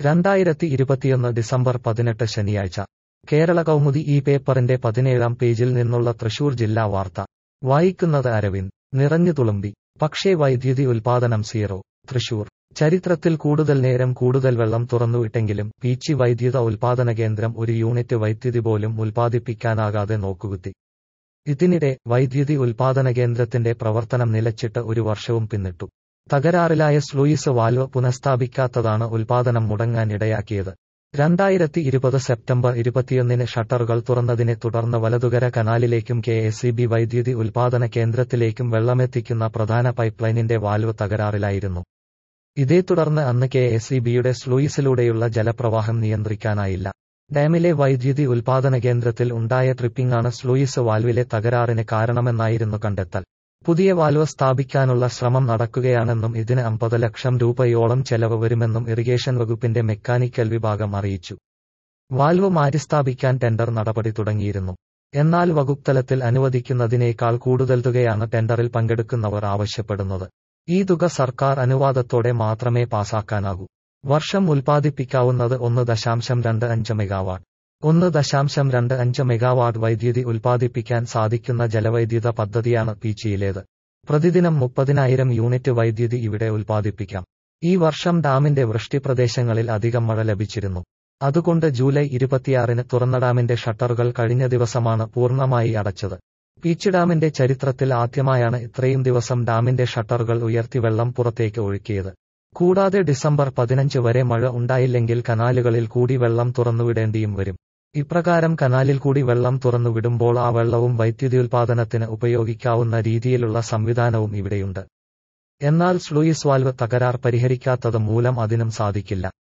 രണ്ടായിരത്തി ഇരുപത്തിയൊന്ന് ഡിസംബർ പതിനെട്ട് ശനിയാഴ്ച കേരള കൗമുദി ഈ പേപ്പറിന്റെ പതിനേഴാം പേജിൽ നിന്നുള്ള തൃശൂർ ജില്ലാ വാർത്ത വായിക്കുന്നത് അരവിന്ദ് നിറഞ്ഞു തുളുമ്പി പക്ഷേ വൈദ്യുതി ഉൽപാദനം സീറോ തൃശൂർ ചരിത്രത്തിൽ കൂടുതൽ നേരം കൂടുതൽ വെള്ളം തുറന്നുവിട്ടെങ്കിലും പീച്ചി വൈദ്യുത ഉൽപാദന കേന്ദ്രം ഒരു യൂണിറ്റ് വൈദ്യുതി പോലും ഉൽപ്പാദിപ്പിക്കാനാകാതെ നോക്കുകുത്തി ഇതിനിടെ വൈദ്യുതി ഉൽപാദന കേന്ദ്രത്തിന്റെ പ്രവർത്തനം നിലച്ചിട്ട് ഒരു വർഷവും പിന്നിട്ടു തകരാറിലായ സ്ലൂയിസ് വാൽവ് പുനഃസ്ഥാപിക്കാത്തതാണ് ഉൽപാദനം മുടങ്ങാൻ ഇടയാക്കിയത് രണ്ടായിരത്തി ഇരുപത് സെപ്റ്റംബർ ഇരുപത്തിയൊന്നിന് ഷട്ടറുകൾ തുറന്നതിനെ തുടർന്ന് വലതുകര കനാലിലേക്കും കെ എസ് ബി വൈദ്യുതി ഉൽപാദന കേന്ദ്രത്തിലേക്കും വെള്ളമെത്തിക്കുന്ന പ്രധാന പൈപ്പ്ലൈനിന്റെ വാൽവ് തകരാറിലായിരുന്നു ഇതേ തുടർന്ന് അന്ന് കെ എസ് ബിയുടെ സ്ലൂയിസിലൂടെയുള്ള ജലപ്രവാഹം നിയന്ത്രിക്കാനായില്ല ഡാമിലെ വൈദ്യുതി ഉൽപാദന കേന്ദ്രത്തിൽ ഉണ്ടായ ട്രിപ്പിംഗാണ് സ്ലൂയിസ് വാൽവിലെ തകരാറിന് കാരണമെന്നായിരുന്നു കണ്ടെത്തൽ പുതിയ വാൽവ് സ്ഥാപിക്കാനുള്ള ശ്രമം നടക്കുകയാണെന്നും ഇതിന് അമ്പത് ലക്ഷം രൂപയോളം ചെലവ് വരുമെന്നും ഇറിഗേഷൻ വകുപ്പിന്റെ മെക്കാനിക്കൽ വിഭാഗം അറിയിച്ചു വാൽവ് മാറ്റിസ്ഥാപിക്കാൻ ടെൻഡർ നടപടി തുടങ്ങിയിരുന്നു എന്നാൽ വകുപ്പ് തലത്തിൽ അനുവദിക്കുന്നതിനേക്കാൾ കൂടുതൽ തുകയാണ് ടെൻഡറിൽ പങ്കെടുക്കുന്നവർ ആവശ്യപ്പെടുന്നത് ഈ തുക സർക്കാർ അനുവാദത്തോടെ മാത്രമേ പാസാക്കാനാകൂ വർഷം ഉൽപ്പാദിപ്പിക്കാവുന്നത് ഒന്ന് ദശാംശം രണ്ട് അഞ്ച് മെഗാവാട്ട് ഒന്ന് ദശാംശം രണ്ട് അഞ്ച് മെഗാവാട്ട് വൈദ്യുതി ഉൽപ്പാദിപ്പിക്കാൻ സാധിക്കുന്ന ജലവൈദ്യുത പദ്ധതിയാണ് പീച്ചിയിലേത് പ്രതിദിനം മുപ്പതിനായിരം യൂണിറ്റ് വൈദ്യുതി ഇവിടെ ഉൽപ്പാദിപ്പിക്കാം ഈ വർഷം ഡാമിന്റെ വൃഷ്ടിപ്രദേശങ്ങളിൽ അധികം മഴ ലഭിച്ചിരുന്നു അതുകൊണ്ട് ജൂലൈ ഇരുപത്തിയാറിന് തുറന്ന ഡാമിന്റെ ഷട്ടറുകൾ കഴിഞ്ഞ ദിവസമാണ് പൂർണ്ണമായി അടച്ചത് പീച്ച് ഡാമിന്റെ ചരിത്രത്തിൽ ആദ്യമായാണ് ഇത്രയും ദിവസം ഡാമിന്റെ ഷട്ടറുകൾ ഉയർത്തി വെള്ളം പുറത്തേക്ക് ഒഴുക്കിയത് കൂടാതെ ഡിസംബർ പതിനഞ്ച് വരെ മഴ ഉണ്ടായില്ലെങ്കിൽ കനാലുകളിൽ കൂടി വെള്ളം തുറന്നുവിടേണ്ടിയും വരും ഇപ്രകാരം കനാലിൽ കൂടി വെള്ളം തുറന്നുവിടുമ്പോൾ ആ വെള്ളവും വൈദ്യുതി ഉൽപാദനത്തിന് ഉപയോഗിക്കാവുന്ന രീതിയിലുള്ള സംവിധാനവും ഇവിടെയുണ്ട് എന്നാൽ സ്ലൂയിസ് വാൽവ് തകരാർ പരിഹരിക്കാത്തത് മൂലം അതിനും സാധിക്കില്ല